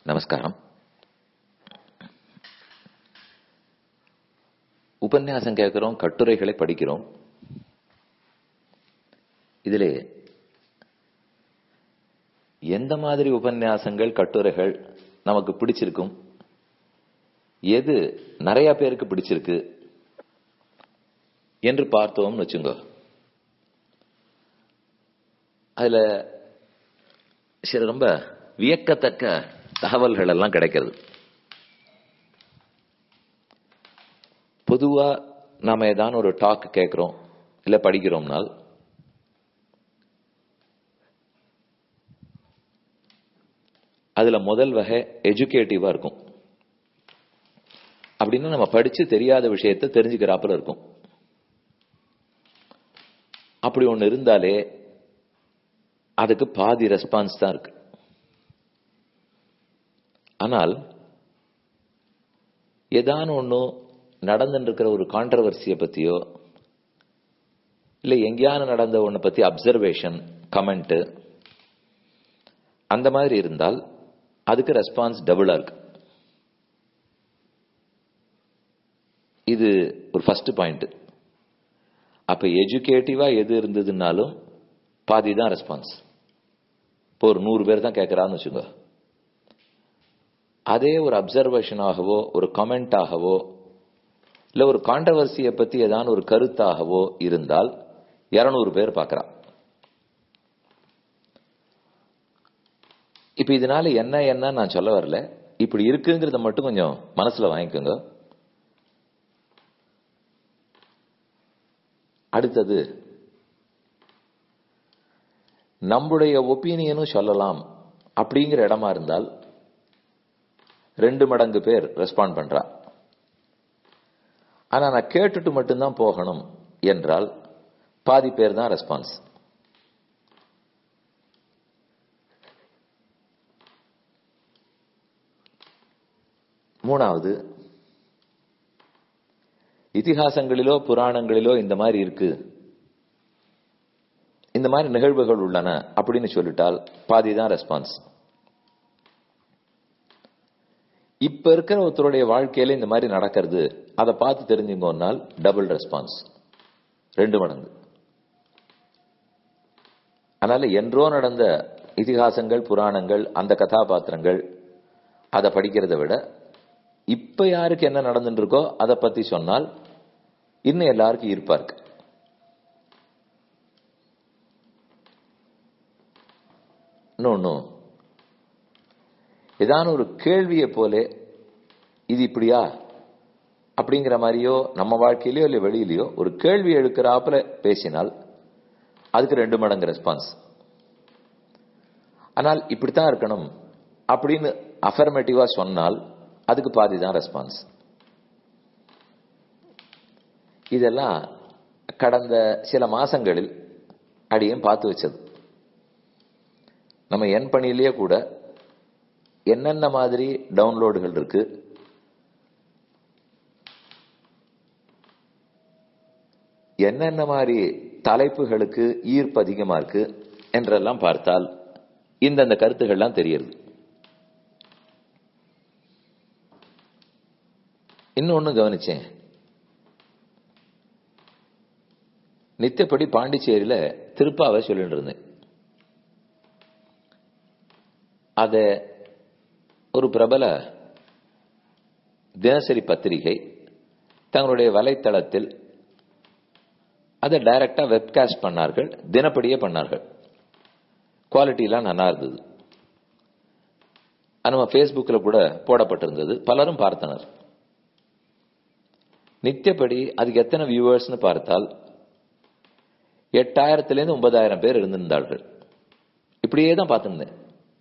நமஸ்காரம் உபன்யாசம் கேட்கிறோம் கட்டுரைகளை படிக்கிறோம் இதிலே எந்த மாதிரி உபன்யாசங்கள் கட்டுரைகள் நமக்கு பிடிச்சிருக்கும் எது நிறைய பேருக்கு பிடிச்சிருக்கு என்று பார்த்தோம்னு வச்சுங்க அதுல சில ரொம்ப வியக்கத்தக்க தகவல்கள் எல்லாம் கிடைக்கிறது பொதுவா நாம ஏதாவது ஒரு டாக் கேட்கிறோம் இல்ல படிக்கிறோம்னால் அதுல முதல் வகை எஜுகேட்டிவா இருக்கும் அப்படின்னா நம்ம படிச்சு தெரியாத விஷயத்த தெரிஞ்சுக்கிறாப்புல இருக்கும் அப்படி ஒண்ணு இருந்தாலே அதுக்கு பாதி ரெஸ்பான்ஸ் தான் இருக்கு ஆனால் ஏதான ஒன்றும் நடந்துட்டு இருக்கிற ஒரு கான்ட்ரவர்சியை பத்தியோ இல்ல எங்கேயான நடந்த ஒன்றை பத்தி அப்சர்வேஷன் கமெண்ட் அந்த மாதிரி இருந்தால் அதுக்கு ரெஸ்பான்ஸ் டபுளா இருக்கு இது ஒரு ஃபர்ஸ்ட் பாயிண்ட் அப்ப எஜுகேட்டிவா எது இருந்ததுனாலும் பாதி தான் ரெஸ்பான்ஸ் இப்போ ஒரு நூறு பேர் தான் கேட்கறான்னு வச்சுக்கோ அதே ஒரு அப்சர்வேஷனாகவோ ஒரு கமெண்டாகவோ இல்ல ஒரு கான்ட்ரவர்சியை பத்தி ஏதாவது ஒரு கருத்தாகவோ இருந்தால் இருநூறு பேர் பார்க்கறான் இப்ப இதனால என்ன என்ன நான் சொல்ல வரல இப்படி இருக்குங்கிறத மட்டும் கொஞ்சம் மனசுல வாங்கிக்கோங்க அடுத்தது நம்முடைய ஒப்பீனியனும் சொல்லலாம் அப்படிங்கிற இடமா இருந்தால் ரெண்டு மடங்கு பேர் ரெஸ்பாண்ட் பண்றா ஆனா நான் கேட்டுட்டு மட்டும்தான் போகணும் என்றால் பாதி பேர் தான் ரெஸ்பான்ஸ் மூணாவது இதிகாசங்களிலோ புராணங்களிலோ இந்த மாதிரி இருக்கு இந்த மாதிரி நிகழ்வுகள் உள்ளன அப்படின்னு சொல்லிட்டால் பாதி தான் ரெஸ்பான்ஸ் இப்ப இருக்கிற ஒருத்தருடைய வாழ்க்கையில இந்த மாதிரி நடக்கிறது அதை பார்த்து தெரிஞ்சுங்கன்னால் டபுள் ரெஸ்பான்ஸ் ரெண்டு மடங்கு அதனால என்றோ நடந்த இதிகாசங்கள் புராணங்கள் அந்த கதாபாத்திரங்கள் அதை படிக்கிறத விட இப்ப யாருக்கு என்ன நடந்துட்டு இருக்கோ அதை பத்தி சொன்னால் இன்னும் எல்லாருக்கும் ஈர்ப்பா இருக்கு இன்னொன்னு ஏதான ஒரு கேள்வியை போல இது இப்படியா அப்படிங்கிற மாதிரியோ நம்ம வாழ்க்கையிலயோ இல்ல வெளியிலயோ ஒரு கேள்வி எழுக்கிறாப்புல பேசினால் அதுக்கு ரெண்டு மடங்கு ரெஸ்பான்ஸ் ஆனால் இப்படித்தான் இருக்கணும் அப்படின்னு அஃபர்மேட்டிவா சொன்னால் அதுக்கு பாதி தான் ரெஸ்பான்ஸ் இதெல்லாம் கடந்த சில மாசங்களில் அடியும் பார்த்து வச்சது நம்ம என் பணியிலேயே கூட என்னென்ன மாதிரி டவுன்லோடுகள் இருக்கு என்னென்ன மாதிரி தலைப்புகளுக்கு ஈர்ப்பு அதிகமா இருக்கு என்றெல்லாம் பார்த்தால் இந்தந்த கருத்துக்கள்லாம் தெரியுது இன்னொன்னு கவனிச்சேன் நித்தியப்படி பாண்டிச்சேரியில திருப்பாவை சொல்லிட்டு இருந்தேன் அத ஒரு பிரபல தினசரி பத்திரிகை தங்களுடைய வலைத்தளத்தில் அதை டைரக்டா வெப்காஸ்ட் பண்ணார்கள் தினப்படியே பண்ணார்கள் குவாலிட்டிலாம் நல்லா இருந்தது நம்ம ஃபேஸ்புக்கில் கூட போடப்பட்டிருந்தது பலரும் பார்த்தனர் நித்தியப்படி அதுக்கு எத்தனை வியூவர்ஸ்னு பார்த்தால் எட்டாயிரத்திலேருந்து ஒன்பதாயிரம் பேர் இருந்திருந்தார்கள் இப்படியே தான் பார்த்திருந்தேன்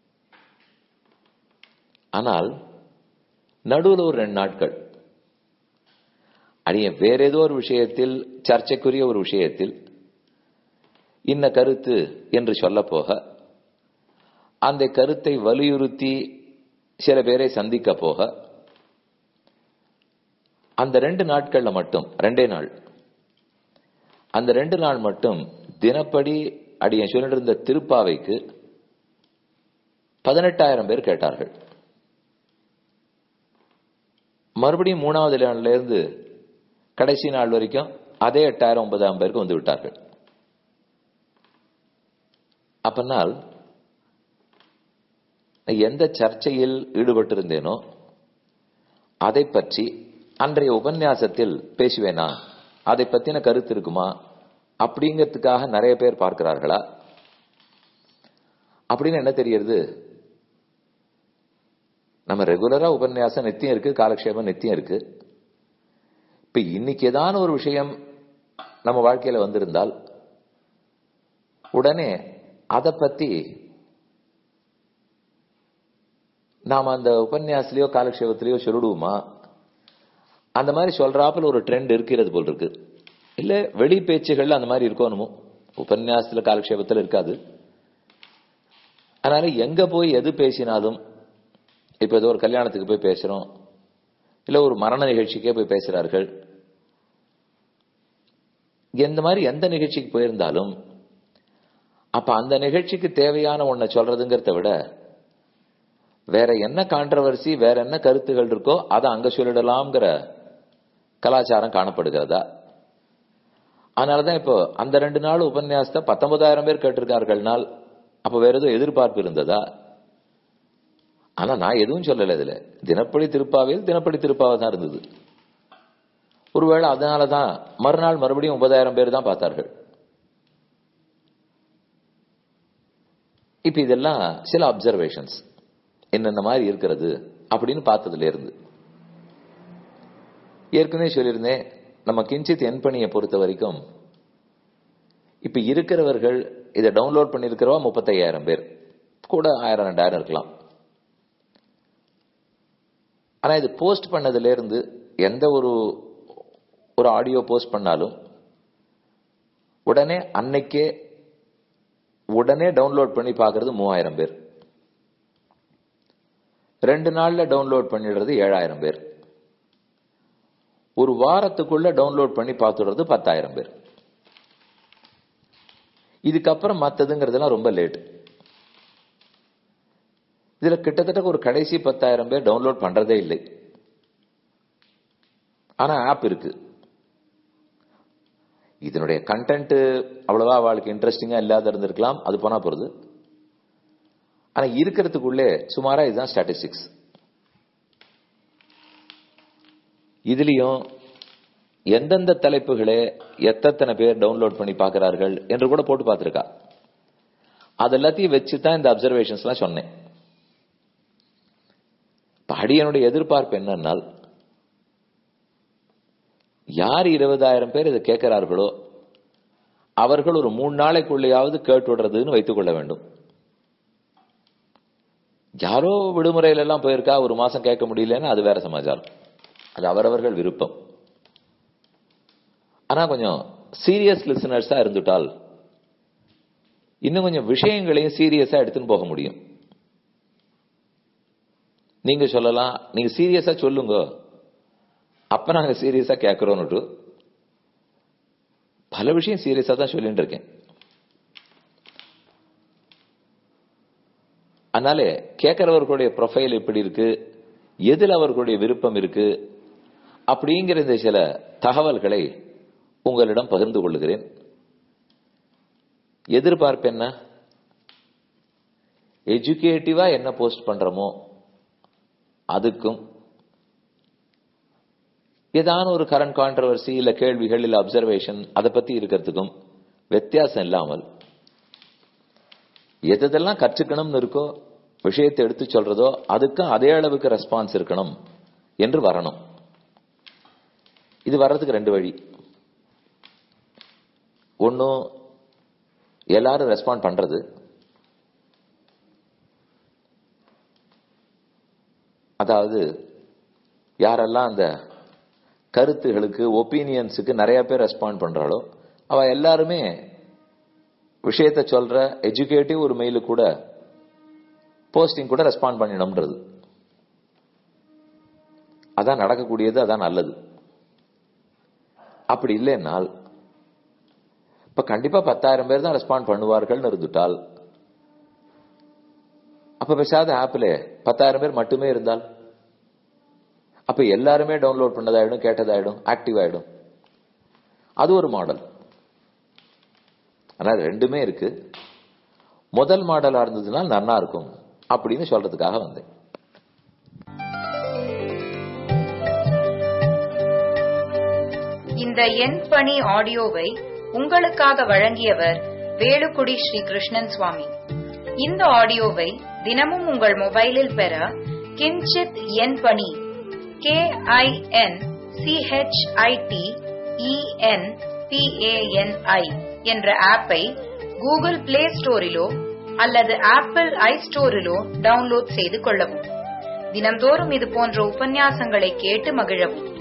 ஆனால் நடுவில் ஒரு ரெண்டு நாட்கள் அடிய வேற ஏதோ ஒரு விஷயத்தில் சர்ச்சைக்குரிய ஒரு விஷயத்தில் இன்ன கருத்து என்று சொல்ல போக அந்த கருத்தை வலியுறுத்தி சில பேரை சந்திக்க போக அந்த ரெண்டு நாட்கள்ல மட்டும் ரெண்டே நாள் அந்த ரெண்டு நாள் மட்டும் தினப்படி அடியன் சொல்லிட்டு இருந்த திருப்பாவைக்கு பதினெட்டாயிரம் பேர் கேட்டார்கள் மறுபடியும் மூணாவது நாள்ல இருந்து கடைசி நாள் வரைக்கும் அதே எட்டாயிரம் ஒன்பதாயிரம் பேருக்கு வந்து விட்டார்கள் அப்பனால் எந்த சர்ச்சையில் ஈடுபட்டிருந்தேனோ அதை பற்றி அன்றைய உபன்யாசத்தில் பேசுவேனா அதை பத்தின கருத்து இருக்குமா அப்படிங்கிறதுக்காக நிறைய பேர் பார்க்கிறார்களா அப்படின்னு என்ன தெரியறது நம்ம ரெகுலரா உபன்யாசம் நித்தியம் இருக்கு காலக்ஷேபம் நித்தியம் இருக்கு இப்ப இன்னைக்கு ஏதான ஒரு விஷயம் நம்ம வாழ்க்கையில வந்திருந்தால் உடனே அதை பத்தி நாம அந்த உபன்யாசத்திலேயோ காலக்ஷேபத்திலேயோ சொல்லிடுவோமா அந்த மாதிரி சொல்றாப்புல ஒரு ட்ரெண்ட் இருக்கிறது போல் இருக்கு இல்ல வெளி பேச்சுகள்ல அந்த மாதிரி இருக்கணுமோ உபன்யாசத்துல காலக்ஷேபத்துல இருக்காது அதனால எங்க போய் எது பேசினாலும் இப்ப ஏதோ ஒரு கல்யாணத்துக்கு போய் பேசுறோம் இல்ல ஒரு மரண நிகழ்ச்சிக்கே போய் பேசுறார்கள் எந்த மாதிரி எந்த நிகழ்ச்சிக்கு போயிருந்தாலும் அப்ப அந்த நிகழ்ச்சிக்கு தேவையான ஒன்ன சொல்றதுங்கிறத விட வேற என்ன கான்ட்ரவர்சி வேற என்ன கருத்துகள் இருக்கோ அதை அங்க சொல்லிடலாம்ங்கிற கலாச்சாரம் காணப்படுகிறதா அதனாலதான் இப்போ அந்த ரெண்டு நாள் உபன்யாசத்தை பத்தொன்பதாயிரம் பேர் கேட்டிருக்கார்கள்னால் அப்ப வேற எதுவும் எதிர்பார்ப்பு இருந்ததா ஆனா நான் எதுவும் சொல்லல இதுல தினப்படி திருப்பாவில் தினப்படி திருப்பாவை தான் இருந்தது ஒருவேளை அதனாலதான் மறுநாள் மறுபடியும் ஒன்பதாயிரம் பேர் தான் பார்த்தார்கள் இப்ப இதெல்லாம் சில அப்சர்வேஷன்ஸ் என்னென்ன மாதிரி இருக்கிறது அப்படின்னு பார்த்ததுல இருந்து ஏற்கனவே சொல்லியிருந்தேன் நம்ம கிஞ்சித் என் பணியை பொறுத்த வரைக்கும் இப்ப இருக்கிறவர்கள் இதை டவுன்லோட் பண்ணிருக்கிறவா முப்பத்தையாயிரம் பேர் கூட ஆயிரம் ரெண்டாயிரம் இருக்கலாம் ஆனா இது போஸ்ட் பண்ணதுல இருந்து எந்த ஒரு ஒரு ஆடியோ போஸ்ட் பண்ணாலும் உடனே அன்னைக்கே உடனே டவுன்லோட் பண்ணி பார்க்கறது மூவாயிரம் பேர் ரெண்டு நாள்ல டவுன்லோட் பண்ணிடுறது ஏழாயிரம் பேர் ஒரு வாரத்துக்குள்ள டவுன்லோட் பண்ணி பார்த்துடுறது பத்தாயிரம் பேர் இதுக்கப்புறம் மத்ததுங்கிறதுலாம் ரொம்ப லேட் இதுல கிட்டத்தட்ட ஒரு கடைசி பத்தாயிரம் பேர் டவுன்லோட் பண்றதே இல்லை ஆனா ஆப் இருக்கு இதனுடைய கண்டென்ட் அவ்வளவா அவளுக்கு இன்ட்ரெஸ்டிங்கா இல்லாத இருந்திருக்கலாம் அது போனா போறது ஆனா இருக்கிறதுக்குள்ளே சுமாரா இதுதான் ஸ்டாட்டிஸ்டிக்ஸ் இதுலயும் எந்தெந்த தலைப்புகளே எத்தனை பேர் டவுன்லோட் பண்ணி பார்க்கிறார்கள் என்று கூட போட்டு பார்த்திருக்கா அது எல்லாத்தையும் வச்சு தான் இந்த அப்சர்வேஷன்ஸ் எல்லாம் சொன்னேன் அடியனுடைய எதிர்பார்ப்பு என்னன்னால் யார் இருபதாயிரம் பேர் இதை கேட்கிறார்களோ அவர்கள் ஒரு மூணு நாளைக்குள்ளேயாவது கேட்டு விடுறதுன்னு வைத்துக் கொள்ள வேண்டும் யாரோ விடுமுறையில எல்லாம் போயிருக்கா ஒரு மாசம் கேட்க முடியலன்னு அது வேற சமாச்சாரம் அது அவரவர்கள் விருப்பம் ஆனா கொஞ்சம் சீரியஸ் லிசனர்ஸா இருந்துட்டால் இன்னும் கொஞ்சம் விஷயங்களையும் சீரியஸா எடுத்துன்னு போக முடியும் நீங்க சொல்லலாம் நீங்க சீரியஸா சொல்லுங்க அப்ப நாங்க சீரியஸா கேட்கிறோம்னுட்டு பல விஷயம் சீரியஸா தான் சொல்லிட்டு இருக்கேன் அதனால கேட்கிறவர்களுடைய ப்ரொஃபைல் எப்படி இருக்கு எதில் அவர்களுடைய விருப்பம் இருக்கு அப்படிங்கிற இந்த சில தகவல்களை உங்களிடம் பகிர்ந்து கொள்ளுகிறேன் எதிர்பார்ப்பு என்ன எஜுகேட்டிவா என்ன போஸ்ட் பண்றோமோ அதுக்கும் ஏதான ஒரு கரண்ட் கான்ட்ரவர்சி இல்ல கேள்விகள் இல்ல அப்சர்வேஷன் அதை பத்தி இருக்கிறதுக்கும் வித்தியாசம் இல்லாமல் எதெல்லாம் கற்றுக்கணும்னு இருக்கோ விஷயத்தை எடுத்து சொல்றதோ அதுக்கும் அதே அளவுக்கு ரெஸ்பான்ஸ் இருக்கணும் என்று வரணும் இது வர்றதுக்கு ரெண்டு வழி ஒன்னும் எல்லாரும் ரெஸ்பாண்ட் பண்றது அதாவது யாரெல்லாம் அந்த கருத்துகளுக்கு ஒப்பீனியன்ஸுக்கு நிறைய பேர் ரெஸ்பாண்ட் பண்றாளோ அவ எல்லாருமே விஷயத்த சொல்ற எஜுகேட்டிவ் ஒரு மெயிலு கூட போஸ்டிங் கூட ரெஸ்பாண்ட் பண்ணிடணும்ன்றது அதான் நடக்கக்கூடியது அதான் நல்லது அப்படி இல்லைன்னால் இப்ப கண்டிப்பா பத்தாயிரம் பேர் தான் ரெஸ்பாண்ட் பண்ணுவார்கள்னு இருந்துட்டால் அப்ப பேசாத ஆப்பில் பத்தாயிரம் பேர் மட்டுமே இருந்தால் அப்ப எல்லாருமே டவுன்லோட் பண்ணதாயிடும் கேட்டதாயிடும் ஆக்டிவ் ஆயிடும் அது ஒரு மாடல் ஆனா ரெண்டுமே இருக்கு முதல் மாடலா இருந்ததுன்னா நன்னா இருக்கும் அப்படின்னு சொல்றதுக்காக வந்தேன் இந்த எண் பணி ஆடியோவை உங்களுக்காக வழங்கியவர் வேலுக்குடி ஸ்ரீ கிருஷ்ணன் சுவாமி இந்த ஆடியோவை தினமும் உங்கள் மொபைலில் பெற கிஞ்சித் எண் பணி கே ஐ என் சிஹெச்ஐடி இஎன் பிஏஎன்ஐ என்ற ஆப்பை கூகுள் பிளே ஸ்டோரிலோ அல்லது ஆப்பிள் ஐ ஸ்டோரிலோ டவுன்லோட் செய்து கொள்ளவும் தினம்தோறும் இது போன்ற உபன்யாசங்களை கேட்டு மகிழவும்